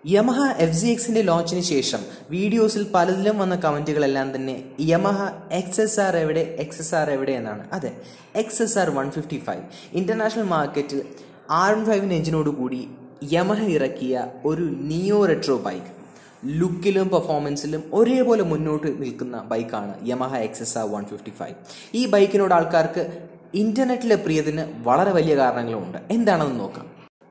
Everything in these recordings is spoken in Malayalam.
യമഹ എഫ് സി എക്സിന്റെ ലോഞ്ചിന് ശേഷം വീഡിയോസിൽ പലതിലും വന്ന കമന്റുകളെല്ലാം തന്നെ യമഹ എക്സ് എസ് ആർ എവിടെ എക്സ് എസ് ആർ എവിടെ എന്നാണ് അതെ X S R one fifty five international മാർക്കറ്റിൽ ആർ എൻ ഫൈവിന് എഞ്ചിനോട് കൂടി യമഹ ഇറക്കിയ ഒരു നിയോ റെട്രോ ബൈക്ക് ലുക്കിലും പെർഫോമൻസിലും ഒരേപോലെ മുന്നോട്ട് നിൽക്കുന്ന ബൈക്കാണ് Yamaha X S R one fifty five ഈ ബൈക്കിനോട് ആൾക്കാർക്ക് ഇന്റർനെറ്റിലെ പ്രിയത്തിന് വളരെ വലിയ കാരണങ്ങളുമുണ്ട് എന്താണെന്ന് നോക്കാം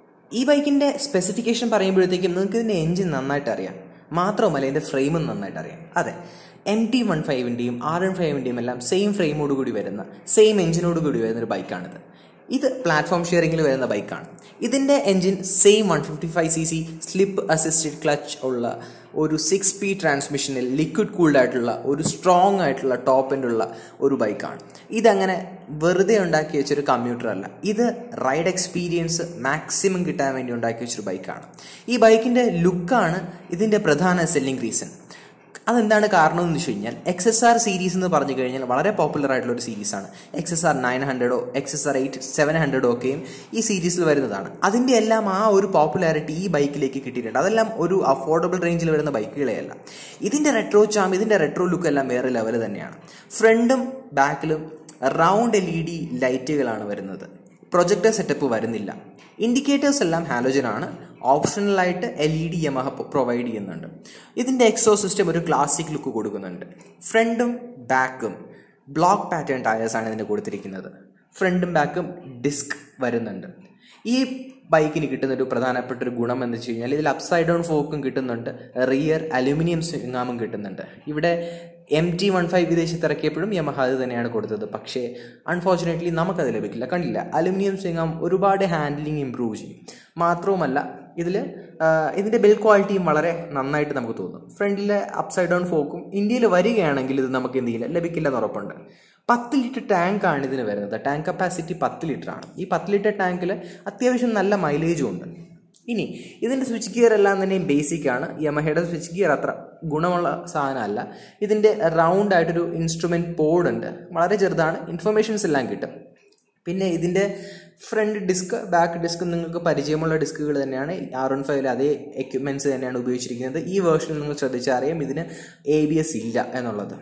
ഈ ബൈക്കിന്റെ സ്പെസിഫിക്കേഷൻ പറയുമ്പോഴത്തേക്കും നിങ്ങൾക്ക് ഇതിന്റെ എഞ്ചിൻ നന്നായിട്ട് അറിയാം മാത്രമല്ല ഇതിന്റെ ഫ്രെയിമും നന്നായിട്ട് അറിയാം അതെ എം ടി വൺ ഫൈവിൻ്റെയും ആർ എൻ ഫൈവിൻ്റെയും എല്ലാം സെയിം ഫ്രെയിമോട് കൂടി വരുന്ന സെയിം എഞ്ചിനോട് കൂടി വരുന്ന ഒരു ബൈക്കാണിത് ഇത് പ്ലാറ്റ്ഫോം ഷെയറിംഗിൽ വരുന്ന ബൈക്കാണ് ഇതിന്റെ engine same one fifty five C C slip assisted clutch ഉള്ള ഒരു സിക്സ് സ്പീഡ് ട്രാൻസ്മിഷനിൽ ലിക്വിഡ് കൂൾഡ് ആയിട്ടുള്ള ഒരു സ്ട്രോങ് ആയിട്ടുള്ള ടോപ്പ് എൻഡ് ഉള്ള ഒരു ബൈക്കാണ് ഇതങ്ങനെ വെറുതെ ഉണ്ടാക്കി വെച്ചൊരു കമ്പ്യൂട്ടർ അല്ല ഇത് റൈഡ് എക്സ്പീരിയൻസ് മാക്സിമം കിട്ടാൻ വേണ്ടി ഉണ്ടാക്കി വെച്ചൊരു ബൈക്കാണ് ഈ ബൈക്കിന്റെ ലുക്കാണ് ഇതിന്റെ പ്രധാന സെല്ലിംഗ് റീസൺ അതെന്താണ് കാരണം എന്ന് വെച്ച് കഴിഞ്ഞാൽ എക്സ് എസ് ആർ സീരീസ് എന്ന് പറഞ്ഞു കഴിഞ്ഞാൽ വളരെ പോപ്പുലർ ആയിട്ടുള്ള ഒരു സീരീസാണ് എക്സ് എസ് ആർ നയൻ ഹൺഡ്രഡോ X S R eight seven ഹൺഡ്രഡോ ഒക്കെയും ഈ സീരീസിൽ വരുന്നതാണ് അതിൻ്റെ എല്ലാം ആ ഒരു പോപ്പുലാരിറ്റി ഈ ബൈക്കിലേക്ക് കിട്ടിയിട്ടുണ്ട് അതെല്ലാം ഒരു അഫോർഡബിൾ റേഞ്ചിൽ വരുന്ന ബൈക്കുകളെയല്ല ഇതിൻ്റെ റെട്രോ ചാം ഇതിൻ്റെ റെട്രോ ലുക്ക് എല്ലാം വേറെ ലെവൽ തന്നെയാണ് ഫ്രണ്ടും ബാക്കിലും റൗണ്ട് എൽ ഇ ഡി ലൈറ്റുകളാണ് വരുന്നത് പ്രൊജക്ടർ സെറ്റപ്പ് വരുന്നില്ല ഇൻഡിക്കേറ്റേഴ്സ് എല്ലാം ഹാലോജൻ ആണ് ഓപ്ഷണലായിട്ട് L E D Yamaha provide ചെയ്യുന്നുണ്ട് ഇതിൻ്റെ എക്സോ സിസ്റ്റം ഒരു ക്ലാസിക് ലുക്ക് കൊടുക്കുന്നുണ്ട് ഫ്രണ്ടും ബാക്കും ബ്ലോക്ക് പാറ്റേൺ ടയേഴ്സ് ആണ് ഇതിന് കൊടുത്തിരിക്കുന്നത് ഫ്രണ്ടും ബാക്കും ഡിസ്ക് വരുന്നുണ്ട് ഈ ബൈക്കിന് കിട്ടുന്ന ഒരു പ്രധാനപ്പെട്ട ഒരു ഗുണം എന്ന് വെച്ച് കഴിഞ്ഞാൽ ഇതിൽ അപ്സൈഡ് ഡൗൺ ഫോക്കും കിട്ടുന്നുണ്ട് റിയർ അലുമിനിയം സ്വിങ്ങാമും കിട്ടുന്നുണ്ട് ഇവിടെ എം ടി വൺ ഫൈവ് വിദേശത്ത് ഇറക്കിയപ്പോഴും യമഹ അത് തന്നെയാണ് കൊടുത്തത് പക്ഷേ അൺഫോർച്ചുനേറ്റ്ലി നമുക്കത് ലഭിക്കില്ല കണ്ടില്ല അലുമിനിയം സ്വിങ്ങാം ഒരുപാട് ഹാൻഡ്ലിംഗ് ഇമ്പ്രൂവ് ചെയ്യും മാത്രവുമല്ല ഇതിൽ ഇതിൻ്റെ ബിൽഡ് ക്വാളിറ്റിയും വളരെ നന്നായിട്ട് നമുക്ക് തോന്നും ഫ്രണ്ടിലെ അപ്സൈഡ് ഡൗൺ ഫോക്കും ഇന്ത്യയിൽ വരികയാണെങ്കിൽ ഇത് നമുക്ക് എന്ത് ചെയ്യില്ല ലഭിക്കില്ലെന്ന് ഉറപ്പുണ്ട് പത്ത് ലിറ്റർ ടാങ്കാണ് ഇതിന് വരുന്നത് ടാങ്ക് കപ്പാസിറ്റി പത്ത് ലിറ്റർ ആണ് ഈ പത്ത് ലിറ്റർ ടാങ്കിൽ അത്യാവശ്യം നല്ല മൈലേജും ഉണ്ട് ഇനി ഇതിൻ്റെ സ്വിച്ച് ഗിയർ എല്ലാം തന്നെ ബേസിക് ആണ് യമഹയുടെ സ്വിച്ച് ഗിയർ അത്ര ഗുണമുള്ള സാധനമല്ല ഇതിൻ്റെ റൗണ്ട് ആയിട്ടൊരു ഇൻസ്ട്രുമെൻറ്റ് ബോർഡ് ഉണ്ട് വളരെ ചെറുതാണ് ഇൻഫർമേഷൻസ് എല്ലാം കിട്ടും പിന്നെ ഇതിൻ്റെ ഫ്രണ്ട് ഡിസ്ക് ബാക്ക് ഡിസ്ക് നിങ്ങൾക്ക് പരിചയമുള്ള ഡിസ്കുകൾ തന്നെയാണ് ആർ വൺ ഫൈവിൽ അതേ എക്യുപ്മെൻറ്റ്സ് തന്നെയാണ് ഉപയോഗിച്ചിരിക്കുന്നത് ഈ വേർഷനിൽ നിങ്ങൾ ശ്രദ്ധിച്ചാൽ അറിയാം ഇതിന് എ ബി എസ് ഇല്ല എന്നുള്ളത്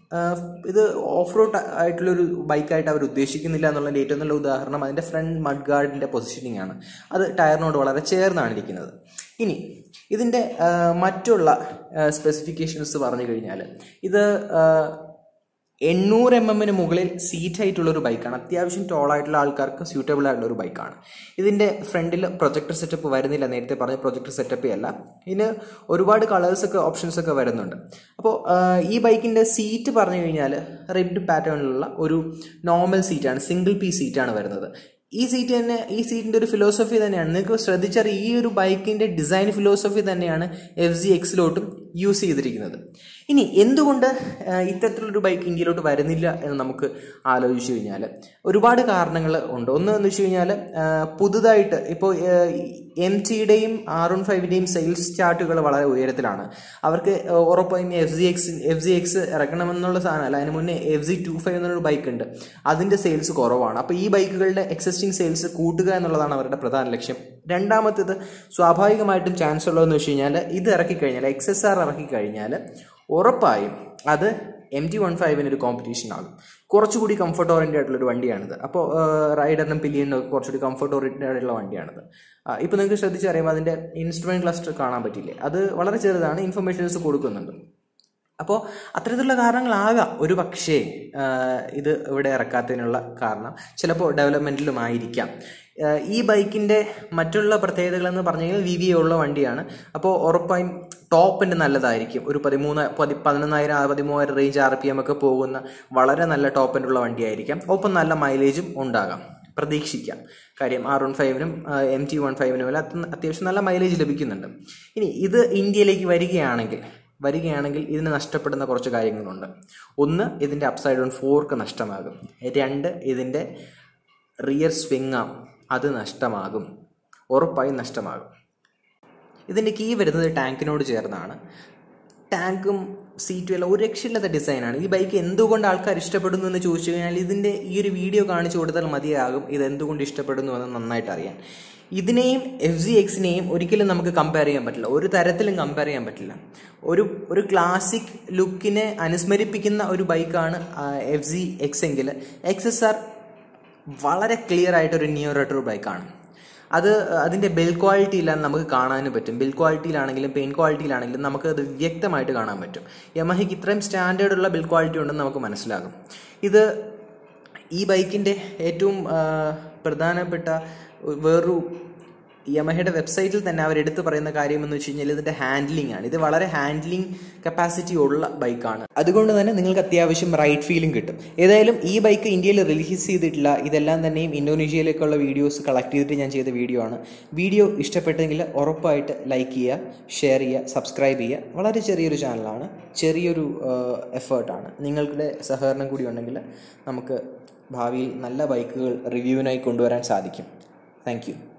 ഇത് ഓഫ് റോഡ് ആയിട്ടുള്ളൊരു ബൈക്കായിട്ട് അവർ ഉദ്ദേശിക്കുന്നില്ല എന്നുള്ളതിൻ്റെ ഏറ്റവും നല്ല ഉദാഹരണം അതിൻ്റെ ഫ്രണ്ട് മഡ് ഗാർഡിൻ്റെ പൊസിഷനിങ് ആണ് അത് ടയറിനോട് വളരെ ചേർന്നാണ് ഇരിക്കുന്നത് ഇനി ഇതിൻ്റെ മറ്റുള്ള സ്പെസിഫിക്കേഷൻസ് പറഞ്ഞു കഴിഞ്ഞാൽ ഇത് എണ്ണൂറ് എം എമ്മിന് മുകളിൽ സീറ്റ് ആയിട്ടുള്ള ഒരു ബൈക്കാണ് അത്യാവശ്യം ടോൾ ആയിട്ടുള്ള ആൾക്കാർക്ക് സ്യൂട്ടബിൾ ആയിട്ടുള്ള ഒരു ബൈക്കാണ് ഇതിൻ്റെ ഫ്രണ്ടിൽ പ്രൊജക്ടർ സെറ്റപ്പ് വരുന്നില്ല നേരത്തെ പറഞ്ഞ പ്രൊജക്ടർ സെറ്റപ്പേ അല്ല ഇതിന് ഒരുപാട് കളേഴ്സ് ഒക്കെ ഓപ്ഷൻസ് ഒക്കെ വരുന്നുണ്ട് അപ്പോൾ ഈ ബൈക്കിൻ്റെ സീറ്റ് പറഞ്ഞു കഴിഞ്ഞാൽ റിബ്ഡ് പാറ്റേണിലുള്ള ഒരു നോർമൽ സീറ്റാണ് സിംഗിൾ പീസ് സീറ്റാണ് വരുന്നത് ഈ സീറ്റ് തന്നെ ഈ സീറ്റിൻ്റെ ഒരു ഫിലോസഫി തന്നെയാണ് നിങ്ങൾക്ക് ശ്രദ്ധിച്ചാൽ ഈ ഒരു ബൈക്കിൻ്റെ ഡിസൈൻ ഫിലോസഫി തന്നെയാണ് എഫ് ജി എക്സിലോട്ടും യൂസ് ചെയ്തിരിക്കുന്നത് ഇനി എന്തുകൊണ്ട് ഇത്തരത്തിലൊരു ബൈക്ക് ഇന്ത്യയിലോട്ട് വരുന്നില്ല എന്ന് നമുക്ക് ആലോചിച്ച് കഴിഞ്ഞാൽ ഒരുപാട് കാരണങ്ങൾ ഉണ്ട് ഒന്ന് എന്ന് വെച്ച് കഴിഞ്ഞാൽ പുതുതായിട്ട് ഇപ്പോൾ എം ടിയുടെയും ആർ വൺ ഫൈവിൻ്റെയും സെയിൽസ് ചാർട്ടുകൾ വളരെ ഉയരത്തിലാണ് അവർക്ക് ഉറപ്പായും F G X F G X ഇറക്കണമെന്നുള്ള സാധനമല്ല അതിന് മുന്നേ എഫ് ജി ടു ഫൈവ് എന്നൊരു ബൈക്ക് ഉണ്ട് അതിൻ്റെ സെയിൽസ് കുറവാണ് അപ്പോൾ ഈ ബൈക്കുകളുടെ എക്സിസ്റ്റിംഗ് സെയിൽസ് കൂട്ടുക എന്നുള്ളതാണ് അവരുടെ പ്രധാന ലക്ഷ്യം രണ്ടാമത്തേത് സ്വാഭാവികമായിട്ടും ചാൻസ് ഉള്ളതെന്ന് വെച്ച് കഴിഞ്ഞാൽ ഇത് ഇറക്കിക്കഴിഞ്ഞാൽ എക്സ് എസ് ആർ ഇറക്കിക്കഴിഞ്ഞാൽ ഉറപ്പായും അത് എം ടി വൺ ഫൈവിന് ഒരു കോമ്പറ്റീഷൻ ആകും കുറച്ചുകൂടി കംഫർട്ട് ഓറിയൻറ്റഡ് ആയിട്ടുള്ള ഒരു വണ്ടിയാണിത് അപ്പോൾ റൈഡറിനും പില്ലിയനും ഒക്കെ കുറച്ചുകൂടി കംഫർട്ട് ഓറിയൻറ്റഡ് ആയിട്ടുള്ള വണ്ടിയാണിത് ഇപ്പോൾ നിങ്ങൾക്ക് ശ്രദ്ധിച്ചറിയുമ്പോൾ അതിൻ്റെ ഇൻസ്ട്രുമെൻറ്റ് ക്ലസ്റ്റർ കാണാൻ പറ്റില്ലേ അത് വളരെ ചെറുതാണ് ഇൻഫർമേഷൻസ് കൊടുക്കുന്നുണ്ട് അപ്പോൾ അത്തരത്തിലുള്ള കാരണങ്ങളാകാം ഒരു പക്ഷേ ഇത് ഇവിടെ ഇറക്കാത്തതിനുള്ള കാരണം ചിലപ്പോൾ ഡെവലപ്മെൻറ്റിലും ആയിരിക്കാം ഈ ബൈക്കിൻ്റെ മറ്റുള്ള പ്രത്യേകതകളെന്ന് പറഞ്ഞു കഴിഞ്ഞാൽ വി വി ഉള്ള വണ്ടിയാണ് അപ്പോൾ ഉറപ്പായും ടോപ്പ് എൻ്റെ നല്ലതായിരിക്കും ഒരു പതിമൂന്ന് പതി പതിനൊന്നായിരം പതിമൂവായിരം റേഞ്ച് ആർ പി എം ഒക്കെ പോകുന്ന വളരെ നല്ല ടോപ്പ് എൻ്റെ ഉള്ള വണ്ടിയായിരിക്കാം ഒപ്പം നല്ല മൈലേജും ഉണ്ടാകാം പ്രതീക്ഷിക്കാം കാര്യം ആർ വൺ ഫൈവിനും എം ടി വൺ ഫൈവിനും എല്ലാം അത്യാവശ്യം നല്ല മൈലേജ് ലഭിക്കുന്നുണ്ട് ഇനി ഇത് ഇന്ത്യയിലേക്ക് വരികയാണെങ്കിൽ വരികയാണെങ്കിൽ ഇതിന് നഷ്ടപ്പെടുന്ന കുറച്ച് കാര്യങ്ങളുണ്ട് ഒന്ന് ഇതിൻ്റെ അപ്സൈഡ് ഡൗൺ ഫോർക്ക് നഷ്ടമാകും രണ്ട് ഇതിൻ്റെ റിയർ സ്വിങ്ങാം അത് നഷ്ടമാകും ഉറപ്പായും നഷ്ടമാകും ഇതിൻ്റെ കീ വരുന്നത് ടാങ്കിനോട് ചേർന്നാണ് ടാങ്കും സീറ്റും എല്ലാം ഒരു രക്ഷയില്ലാത്ത ഡിസൈനാണ് ഈ ബൈക്ക് എന്തുകൊണ്ട് ആൾക്കാർ ഇഷ്ടപ്പെടുന്നു എന്ന് ചോദിച്ചു കഴിഞ്ഞാൽ ഇതിൻ്റെ ഈ ഒരു വീഡിയോ കാണിച്ചു കൊടുത്താൽ മതിയാകും ഇത് എന്തുകൊണ്ട് ഇഷ്ടപ്പെടുന്നു എന്ന് നന്നായിട്ട് അറിയാൻ ഇതിനെയും എഫ് ജി എക്സിനെയും ഒരിക്കലും നമുക്ക് കമ്പയർ ചെയ്യാൻ പറ്റില്ല ഒരു തരത്തിലും കമ്പയർ ചെയ്യാൻ പറ്റില്ല ഒരു ഒരു ക്ലാസിക് ലുക്കിനെ അനുസ്മരിപ്പിക്കുന്ന ഒരു ബൈക്കാണ് എഫ് ജി എക്സ് എങ്കിൽ എക്സ് എസ് ആർ വളരെ ക്ലിയർ ആയിട്ടൊരു ന്യൂ റെട്രോ ബൈക്കാണ് അത് അതിൻ്റെ ബിൽ ക്വാളിറ്റി ഇല്ലാന്ന് നമുക്ക് കാണാനും പറ്റും ബിൽ ക്വാളിറ്റിയിലാണെങ്കിലും പെയിൻ ക്വാളിറ്റിയിലാണെങ്കിലും നമുക്ക് അത് വ്യക്തമായിട്ട് കാണാൻ പറ്റും യമഹയ്ക്ക് ഇത്രയും സ്റ്റാൻഡേർഡ് ഉള്ള ബിൽ ക്വാളിറ്റി ഉണ്ടെന്ന് നമുക്ക് മനസ്സിലാകും ഇത് ഈ ബൈക്കിൻ്റെ ഏറ്റവും ആ, പ്രധാനപ്പെട്ട വേറൊരു യമഹയുടെ വെബ്സൈറ്റിൽ തന്നെ അവർ എടുത്തു പറയുന്ന കാര്യം എന്ന് വെച്ച് കഴിഞ്ഞാൽ ഇതിന്റെ ഹാൻഡ്ലിംഗ് ആണ് ഇത് വളരെ ഹാൻഡ്ലിംഗ് കപ്പാസിറ്റി ഉള്ള ബൈക്കാണ് അതുകൊണ്ട് തന്നെ നിങ്ങൾക്ക് അത്യാവശ്യം റൈഡ് ഫീലും കിട്ടും ഏതായാലും ഈ ബൈക്ക് ഇന്ത്യയിൽ റിലീസ് ചെയ്തിട്ടില്ല ഇതെല്ലാം തന്നെയും ഇന്തോനേഷ്യയിലേക്കുള്ള വീഡിയോസ് കളക്ട് ചെയ്തിട്ട് ഞാൻ ചെയ്ത വീഡിയോ ആണ് വീഡിയോ ഇഷ്ടപ്പെട്ടെങ്കിൽ ഉറപ്പായിട്ട് ലൈക്ക് ചെയ്യുക ഷെയർ ചെയ്യുക സബ്സ്ക്രൈബ് ചെയ്യുക വളരെ ചെറിയൊരു ചാനലാണ് ചെറിയൊരു എഫേർട്ടാണ് നിങ്ങളുടെ സഹകരണം കൂടി ഉണ്ടെങ്കിൽ നമുക്ക് ഭാവിയിൽ നല്ല ബൈക്കുകൾ റിവ്യൂവിനായി കൊണ്ടുവരാൻ സാധിക്കും താങ്ക് യു